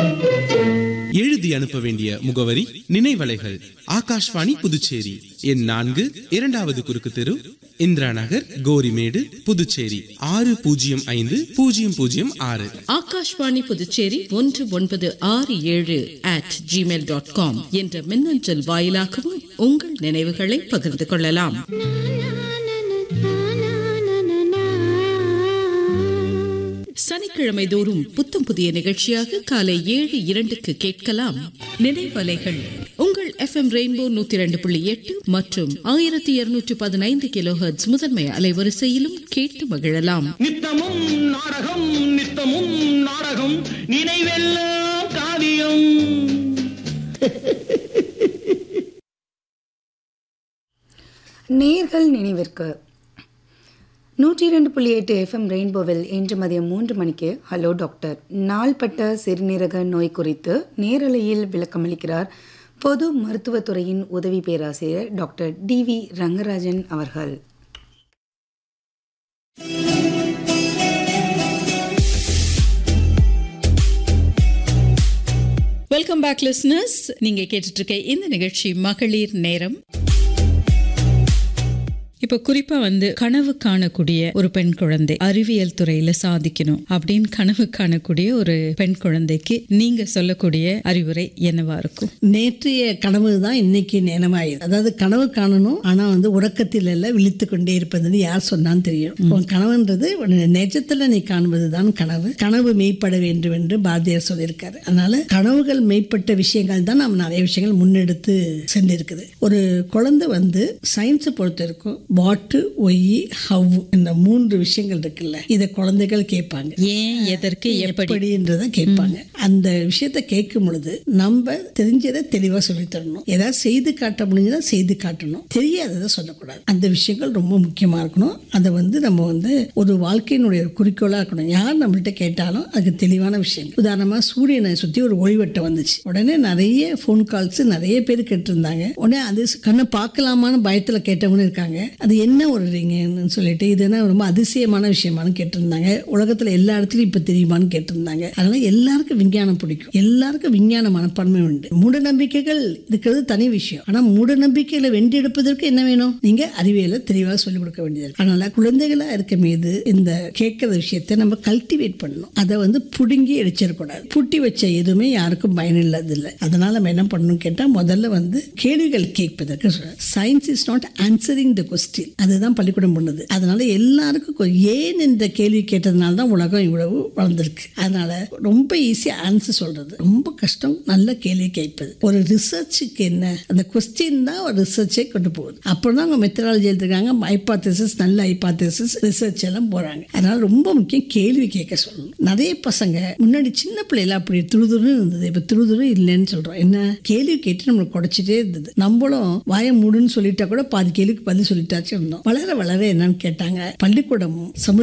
எழுதி அனுப்ப வேண்டிய முகவரி நினைவலைகள் ஆகாஷ்வாணி புதுச்சேரி எண் நான்கு இரண்டாவது குறுக்கு தெரு இந்திரா நகர் கோரிமேடு புதுச்சேரி ஆறு பூஜ்ஜியம் ஐந்து பூஜ்ஜியம் பூஜ்ஜியம் ஆறு ஆகாஷ்வாணி புதுச்சேரி ஒன்று ஒன்பது ஆறு ஏழு அட் ஜிமெயில் டாட் காம் என்ற மின்னஞ்சல் வாயிலாகவும் உங்கள் நினைவுகளை பகிர்ந்து கொள்ளலாம் சனிக்கிழமை தோறும் புத்தம் புதிய நிகழ்ச்சியாக காலை ஏழு இரண்டுக்கு கேட்கலாம் நினைவலைகள் உங்கள் எஃப்எம் ரெயின்போ நூத்தி ரெண்டு புள்ளி எட்டு மற்றும் ஆயிரத்தி இருநூற்றி பதினைந்து கிலோஹெர்ட்ஸ் முதன்மை அலைவரிசையிலும் கேட்டு மகிழலாம் நித்தமும் நாடகம் நித்தமும் நாடகம் நினைவெல்லாம் காவியம் நேர்கள் நினைவிற்கு நூற்றி இரண்டு புள்ளி எட்டு எஃப்எம் ரெயின்போவில் இன்று மதியம் மூன்று மணிக்கு ஹலோ டாக்டர் நாள்பட்ட சிறுநீரக நோய் குறித்து நேரலையில் விளக்கமளிக்கிறார் பொது மருத்துவத்துறையின் உதவி பேராசிரியர் டாக்டர் டி வி ரங்கராஜன் அவர்கள் வெல்கம் பேக் லிஸ்னர்ஸ் நீங்க கேட்டுட்டு இருக்க இந்த நிகழ்ச்சி மகளிர் நேரம் இப்போ குறிப்பா வந்து கனவு காணக்கூடிய ஒரு பெண் குழந்தை அறிவியல் துறையில சாதிக்கணும் அப்படின்னு கனவு காணக்கூடிய ஒரு பெண் குழந்தைக்கு நீங்க சொல்லக்கூடிய அறிவுரை என்னவா இருக்கும் நேற்றைய கனவு தான் இன்னைக்கு நேனமாயிரு அதாவது கனவு காணணும் ஆனா வந்து உறக்கத்தில் அல்ல விழித்து கொண்டே இருப்பதுன்னு யார் சொன்னான்னு தெரியும் உன் கனவுன்றது உன்னுடைய நிஜத்துல நீ காண்பது தான் கனவு கனவு மெய்ப்பட வேண்டும் என்று பாரதியார் சொல்லியிருக்காரு அதனால கனவுகள் மெய்ப்பட்ட விஷயங்கள் தான் நம்ம நிறைய விஷயங்கள் முன்னெடுத்து சென்றிருக்குது ஒரு குழந்தை வந்து சயின்ஸை பொறுத்த இருக்கும் வாட்டு ஒய் ஹவ் இந்த மூன்று விஷயங்கள் இருக்குல்ல இதை குழந்தைகள் கேட்பாங்க ஏன் எதற்கு எப்படி எப்படின்றத கேட்பாங்க அந்த விஷயத்த கேட்கும் பொழுது நம்ம தெரிஞ்சதை தெளிவா சொல்லி தரணும் ஏதாவது செய்து காட்ட முடிஞ்சதா செய்து காட்டணும் தெரியாததை சொல்லக்கூடாது அந்த விஷயங்கள் ரொம்ப முக்கியமா இருக்கணும் அதை வந்து நம்ம வந்து ஒரு வாழ்க்கையினுடைய ஒரு குறிக்கோளா இருக்கணும் யார் நம்மள்ட்ட கேட்டாலும் அதுக்கு தெளிவான விஷயங்கள் உதாரணமா சூரியனை சுத்தி ஒரு ஒளிவட்டம் வந்துச்சு உடனே நிறைய ஃபோன் கால்ஸ் நிறைய பேர் கேட்டிருந்தாங்க உடனே அது கண்ணை பார்க்கலாமான்னு பயத்துல கேட்டவங்க இருக்காங்க அது என்ன ஒரு ரிங்குன்னு சொல்லிட்டு இது என்ன ரொம்ப அதிசயமான விஷயமானு கேட்டிருந்தாங்க உலகத்துல எல்லா இடத்துலயும் இப்ப தெரியுமான்னு கேட்டிருந்தாங்க அதனால எல்லாருக்கும் விஞ்ஞானம் பிடிக்கும் எல்லாருக்கும் விஞ்ஞான மனப்பான்மை உண்டு மூட நம்பிக்கைகள் இருக்கிறது தனி விஷயம் ஆனா மூட நம்பிக்கைகளை வென்றெடுப்பதற்கு என்ன வேணும் நீங்க அறிவியலை தெளிவாக சொல்லிக் கொடுக்க வேண்டியது இருக்கு. அதனால குழந்தைகளா இருக்க மீது இந்த கேட்கிற விஷயத்தை நம்ம கல்டிவேட் பண்ணணும் அதை வந்து புடுங்கி அடிச்சிடக்கூடாது புட்டி வச்ச எதுவுமே யாருக்கும் பயனில்லது இல்லை அதனால நம்ம என்ன பண்ணணும் கேட்டா முதல்ல வந்து கேள்விகள் கேட்பதற்கு science is not answering the question அதுதான் பள்ளிக்கூடம் பண்ணுது அதனால எல்லாருக்கும் கொ- ஏன் இந்த கேள்வி கேட்டதுனால தான் உலகம் இவ்வளவு வளர்ந்துருக்கு அதனால ரொம்ப ஈஸியா ஆன்சர் சொல்றது ரொம்ப கஷ்டம் நல்ல கேள்வி கேட்பது ஒரு ரிசர்ச்சுக்கு என்ன அந்த கொஸ்டின் தான் ஒரு ரிசர்ச்சை கொண்டு போகுது அப்புறம் தான் அவங்க மெத்தடாலஜி எடுத்துருக்காங்க ஹைபாத்தசிஸ் நல்ல ஹைபாத்தசிஸ் ரிசர்ச் எல்லாம் போறாங்க அதனால ரொம்ப முக்கியம் கேள்வி கேட்க சொல்லணும் நிறைய பசங்க முன்னாடி சின்ன பிள்ளைல அப்படி துருதுருன்னு இருந்தது இப்ப துருதுரு இல்லைன்னு சொல்றோம் என்ன கேள்வி கேட்டு நம்மளுக்கு குடைச்சிட்டே இருந்தது நம்மளும் வாய மூடுன்னு சொல்லிட்டா கூட பாதி கேள்விக்கு பதில் சொல்லிட்டாச்சும் இருந்தோம் வளர வளர என்னன்னு கேட்டாங்க பள்ளிக்கூடமும் சமூக